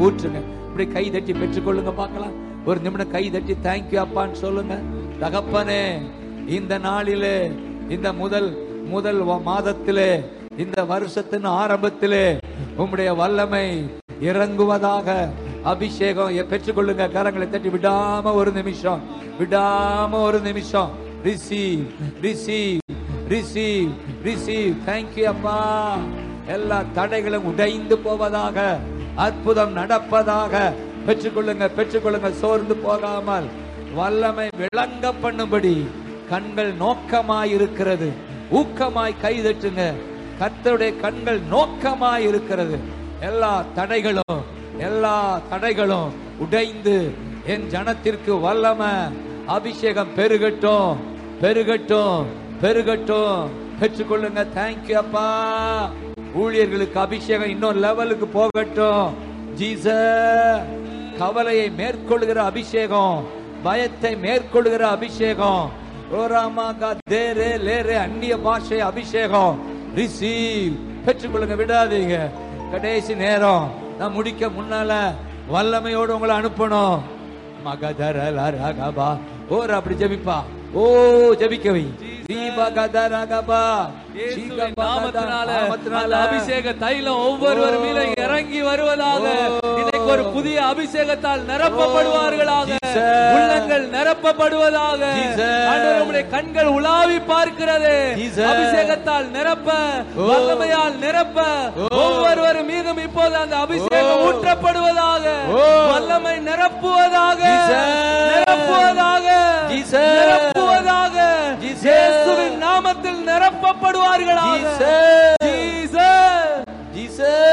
ஊற்றுங்க இப்படி கை தட்டி பெற்றுக்கொள்ளுங்க பார்க்கலாம் ஒரு நிமிடம் கை தட்டி தேங்க்யூ அப்பான்னு சொல்லுங்க தகப்பனே இந்த நாளிலே இந்த முதல் முதல் வ- மாதத்திலே இந்த வருஷத்தின் ஆரம்பத்திலே உம்முடைய வல்லமை இறங்குவதாக அபிஷேகம் எ- பெற்றுக்கொள்ளுங்க கரங்களை தட்டி விடாம ஒரு நிமிஷம் விடாம ஒரு நிமிஷம் receive receive receive receive thank you அப்பா எல்லா தடைகளும் உடைந்து போவதாக அற்புதம் நடப்பதாக பெற்றுக்கொள்ளுங்க பெற்றுக்கொள்ளுங்க சோர்ந்து போகாமல் வல்லமை விளங்க பண்ணும்படி கண்கள் நோக்கமாய் இருக்கிறது ஊக்கமாய் கைதட்டுங்க கர்த்தருடைய கண்கள் நோக்கமாய் இருக்கிறது எல்லா தடைகளும் எல்லா தடைகளும் உடைந்து என் ஜனத்திற்கு வல்லமை அபிஷேகம் பெருகட்டும் பெருகட்டும் பெருகட்டும் பெற்றுக்கொள்ளுங்க தேங்க்யூ அப்பா ஊழியர்களுக்கு அபிஷேகம் இன்னொரு லெவலுக்கு போகட்டும் ஜீச கவலையை மேற்கொள்கிற அபிஷேகம் பயத்தை மேற்கொள்கிற அபிஷேகம் ஓராமாகா தேரே லேரே அந்நிய பாஷை அபிஷேகம் ரிசீவ் பெற்றுக்கொள்ளுங்க விடாதீங்க கடைசி நேரம் நான் முடிக்க முன்னால வல்லமையோடு உங்களை அனுப்பணும் மகதரலரகபா ஓர் அப்படி ஜெபிப்பா ஓ ஜெபிக்கவை தீபகதரகபா இயேசுவின் நாமத்தினால அந்த அபிஷேக தைலம் ஒவ்வொருவர் மீது இறங்கி வருவதாக இன்னைக்கு ஒரு புதிய அபிஷேகத்தால் நிரப்பப்படுவார்களாக Jesus. உள்ளங்கள் நிரப்பப்படுவதாக Jesus. ஆண்டவரே, உம்முடைய கண்கள் உலாவி பார்க்கிறது Jesus. அபிஷேகத்தால் நிரப்ப Oh. வல்லமையால் நிரப்ப ஒவ்வொருவர் மீதும் இப்போது அந்த அபிஷேகம் Oh. ஊற்றப்படுவதாக Oh. வல்லமை நிரப்புவதாக Jesus. நிரப்புவதாக Jesus. நிரப்புவதாக Jesus. இயேசுவின் நாமத்தில் நிரப்பப்படுவார்களாக Jesus. Jesus Jesus